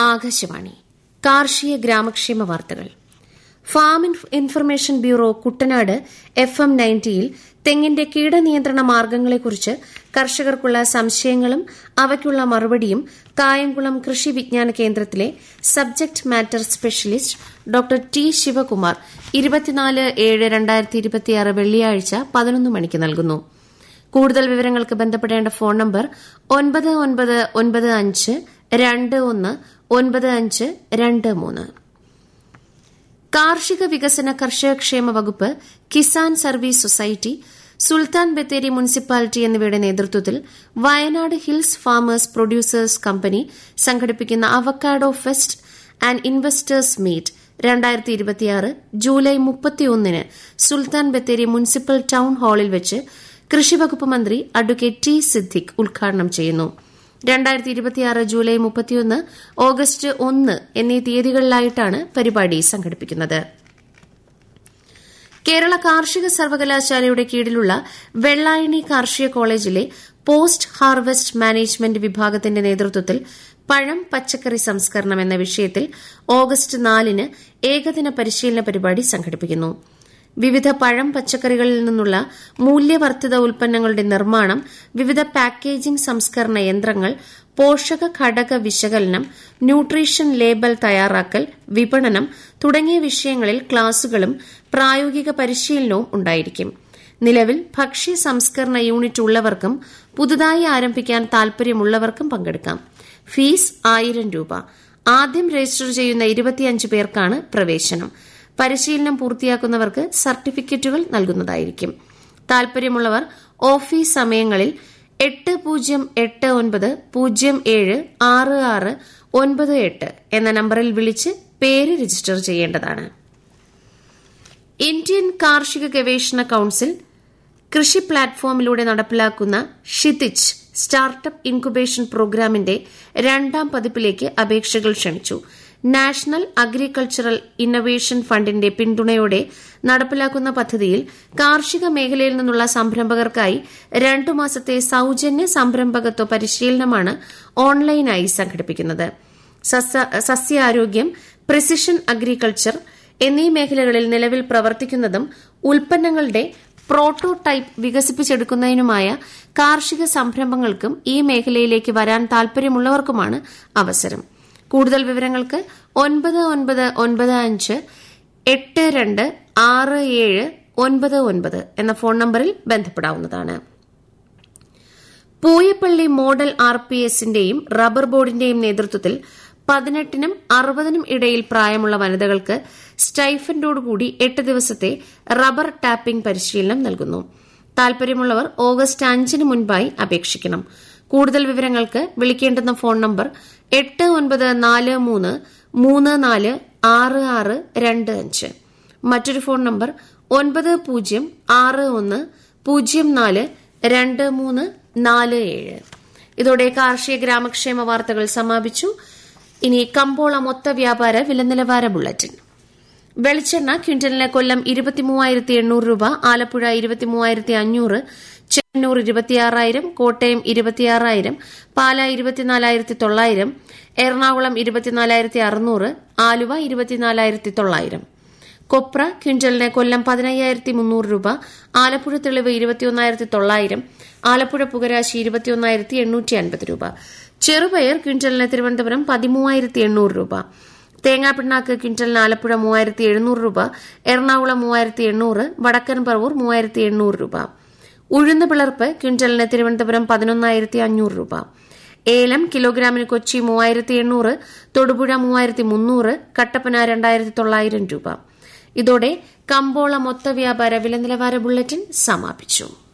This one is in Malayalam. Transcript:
ആകാശവാണി കാർഷിക ഗ്രാമക്ഷേമ വാർത്തകൾ farm information bureau Kuttanad F M നയൻറ്റിയിൽ തെങ്ങിന്റെ കീടനിയന്ത്രണ മാർഗ്ഗങ്ങളെക്കുറിച്ച് കർഷകർക്കുള്ള സംശയങ്ങളും അവയ്ക്കുള്ള മറുപടിയും കായംകുളം കൃഷി വിജ്ഞാന കേന്ദ്രത്തിലെ subject matter specialist doctor T Sivakumar ഇരുപത്തിനാല് ഏഴ് രണ്ടായിരത്തി ഇരുപത്തിയാറ് വെള്ളിയാഴ്ച പതിനൊന്ന് മണിക്ക് നൽകുന്നു കൂടുതൽ വിവരങ്ങൾക്ക് ബന്ധപ്പെടേണ്ട ഫോൺ നമ്പർ ഒൻപത് ഒൻപത് ഒൻപത് അഞ്ച് രണ്ട് ഒന്ന് ഒൻപത് അഞ്ച് രണ്ട് മൂന്ന് കാർഷിക വികസന കർഷകക്ഷേമ വകുപ്പ് Kisan service society Sultan Bathery municipality എന്നിവയുടെ നേതൃത്വത്തിൽ Wayanad hills farmers producers company സംഘടിപ്പിക്കുന്ന avocado fest and investors meet രണ്ടായിരത്തി ഇരുപത്തിയാറ് ജൂലൈ മുപ്പത്തിയൊന്നിന് സുൽത്താൻ ബത്തേരി മുനിസിപ്പൽ ടൌൺ ഹാളിൽ വെച്ച് കൃഷിവകുപ്പ് മന്ത്രി അഡ്വക്കേറ്റ് ടി സിദ്ദിഖ് ഉദ്ഘാടനം ചെയ്യുന്നു രണ്ടായിരത്തി ഇരുപത്തിയാറ് ജൂലൈ മുപ്പത്തിയൊന്ന് ഓഗസ്റ്റ് ഒന്ന് എന്നീ തീയതികളിലായിട്ടാണ് പരിപാടി സംഘടിപ്പിക്കുന്നത് കേരള കാർഷിക സർവകലാശാലയുടെ കീഴിലുള്ള വെള്ളായണി കാർഷിക കോളേജിലെ പോസ്റ്റ് ഹാർവെസ്റ്റ് മാനേജ്മെന്റ് വിഭാഗത്തിന്റെ നേതൃത്വത്തിൽ പഴം പച്ചക്കറി സംസ്കരണം എന്ന വിഷയത്തിൽ ഓഗസ്റ്റ് നാലിന് ഏകദിന പരിശീലന പരിപാടി സംഘടിപ്പിക്കുന്നു വിവിധ പഴം പച്ചക്കറികളിൽ നിന്നുള്ള മൂല്യവർദ്ധിത ഉൽപ്പന്നങ്ങളുടെ നിർമ്മാണം വിവിധ പാക്കേജിംഗ് സംസ്കരണ യന്ത്രങ്ങൾ പോഷക ഘടക വിശകലനം ന്യൂട്രീഷൻ ലേബൽ തയ്യാറാക്കൽ വിപണനം തുടങ്ങിയ വിഷയങ്ങളിൽ ക്ലാസുകളും പ്രായോഗിക പരിശീലനവും ഉണ്ടായിരിക്കും നിലവിൽ ഭക്ഷ്യ സംസ്കരണ യൂണിറ്റ് ഉള്ളവർക്കും പുതുതായി ആരംഭിക്കാൻ താൽപര്യമുള്ളവർക്കും പങ്കെടുക്കാം ഫീസ് ആയിരം രൂപ ആദ്യം രജിസ്റ്റർ ചെയ്യുന്ന ഇരുപത്തിയഞ്ച് പേർക്കാണ് പ്രവേശനം പരിശീലനം പൂർത്തിയാക്കുന്നവർക്ക് സർട്ടിഫിക്കറ്റുകൾ നൽകുന്നതായിരിക്കും താൽപര്യമുള്ളവർ ഓഫീസ് സമയങ്ങളിൽ എട്ട് പൂജ്യം എട്ട് ഒൻപത് പൂജ്യം ഏഴ് ആറ് ആറ് ഒൻപത് എട്ട് എന്ന നമ്പറിൽ വിളിച്ച് പേര് രജിസ്റ്റർ ചെയ്യേണ്ടതാണ് ഇന്ത്യൻ കാർഷിക ഗവേഷണ കൌൺസിൽ കൃഷി പ്ലാറ്റ്ഫോമിലൂടെ നടപ്പിലാക്കുന്ന ഷിതിജ് സ്റ്റാർട്ടപ്പ് ഇൻക്യുബേഷൻ പ്രോഗ്രാമിന്റെ രണ്ടാം പതിപ്പിലേക്ക് അപേക്ഷകൾ ക്ഷണിച്ചു നാഷണൽ അഗ്രികൾച്ചറൽ ഇന്നൊവേഷൻ ഫണ്ടിന്റെ പിന്തുണയോടെ നടപ്പിലാക്കുന്ന പദ്ധതിയിൽ കാർഷിക മേഖലയിൽ നിന്നുള്ള സംരംഭകർക്കായി രണ്ടു മാസത്തെ സൌജന്യ സംരംഭകത്വ പരിശീലനമാണ് ഓൺലൈനായി സംഘടിപ്പിക്കുന്നത് സസ്യാരോഗ്യം പ്രിസിഷൻ അഗ്രികൾച്ചർ എന്നീ മേഖലകളിൽ നിലവിൽ പ്രവർത്തിക്കുന്നതും ഉൽപ്പന്നങ്ങളുടെ പ്രോട്ടോടൈപ്പ് വികസിപ്പിച്ചെടുക്കുന്നതിനുമായ കാർഷിക സംരംഭങ്ങൾക്കും ഈ മേഖലയിലേക്ക് വരാൻ താൽപര്യമുള്ളവർക്കുമാണ് അവസരം കൂടുതൽ വിവരങ്ങൾക്ക് ഒൻപത് ഒൻപത് ഒൻപത് അഞ്ച് എട്ട് രണ്ട് ആറ് ഏഴ് ഒൻപത് ഒൻപത് എന്ന ഫോൺ നമ്പറിൽ ബന്ധപ്പെടാവുന്നതാണ് പൂയപ്പള്ളി മോഡൽ ആർ പി എസിന്റെയും റബ്ബർ ബോർഡിന്റെയും നേതൃത്വത്തിൽ പതിനെട്ടിനും അറുപതിനും ഇടയിൽ പ്രായമുള്ള വനിതകൾക്ക് സ്റ്റൈഫൻഡോടുകൂടി എട്ട് ദിവസത്തെ റബ്ബർ ടാപ്പിംഗ് പരിശീലനം നൽകുന്നു താൽപര്യമുള്ളവർ ഓഗസ്റ്റ് അഞ്ചിന് മുൻപായി അപേക്ഷിക്കണം കൂടുതൽ വിവരങ്ങൾക്ക് വിളിക്കേണ്ടുന്ന ഫോൺ നമ്പർ എട്ട് ഒൻപത് നാല് മൂന്ന് മൂന്ന് നാല് ആറ് ആറ് രണ്ട് അഞ്ച് മറ്റൊരു ഫോൺ നമ്പർ ഒൻപത് പൂജ്യം ആറ് ഒന്ന് പൂജ്യം നാല് രണ്ട് മൂന്ന് നാല് ഏഴ് ഇതോടെ കാർഷിക ഗ്രാമക്ഷേമ വാർത്തകൾ സമാപിച്ചു ഇനി കമ്പോള മൊത്ത വ്യാപാര വിലനിലവാര ബുള്ളറ്റിൻ വെളിച്ചെണ്ണ ക്വിന്റലിന് കൊല്ലം ഇരുപത്തിമൂവായിരത്തി എണ്ണൂറ് രൂപ ആലപ്പുഴ ഇരുപത്തിമൂവായിരത്തി അഞ്ഞൂറ് ചെന്നൂർ ഇരുപത്തിയാറായിരം കോട്ടയം ഇരുപത്തിയാറായിരം പാല ഇരുപത്തിനാലായിരത്തി തൊള്ളായിരം എറണാകുളം ഇരുപത്തിനാലായിരത്തി അറുന്നൂറ് ആലുവ ഇരുപത്തിനാലായിരത്തി തൊള്ളായിരം കൊപ്ര ക്വിന്റലിന് കൊല്ലം പതിനയ്യായിരത്തി മുന്നൂറ് രൂപ ആലപ്പുഴ തെളിവ് ഇരുപത്തിയൊന്നായിരത്തി തൊള്ളായിരം ആലപ്പുഴ പുകരാശി ഇരുപത്തിയൊന്നായിരത്തി എണ്ണൂറ്റി അൻപത് രൂപ ചെറുപയർ ക്വിന്റലിന് തിരുവനന്തപുരം പതിമൂവായിരത്തി എണ്ണൂറ് രൂപ തേങ്ങാപ്പിണ്ണാക്ക് ക്വിന്റലിന് ആലപ്പുഴ മൂവായിരത്തി എഴുന്നൂറ് രൂപ എറണാകുളം മൂവായിരത്തി എണ്ണൂറ് വടക്കൻ പറവൂർ മൂവായിരത്തി എണ്ണൂറ് രൂപ ഉഴുന്ന് പിളർപ്പ് ക്വിന്റലിന് തിരുവനന്തപുരം പതിനൊന്നായിരത്തി അഞ്ഞൂറ് രൂപ ഏലം കിലോഗ്രാമിന് കൊച്ചി മൂവായിരത്തി എണ്ണൂറ് തൊടുപുഴ മൂവായിരത്തി മുന്നൂറ് കട്ടപ്പന രണ്ടായിരത്തി തൊള്ളായിരം രൂപ ഇതോടെ കമ്പോള മൊത്ത വ്യാപാര വില നിലവാര ബുള്ളറ്റിൻ സമാപിച്ചു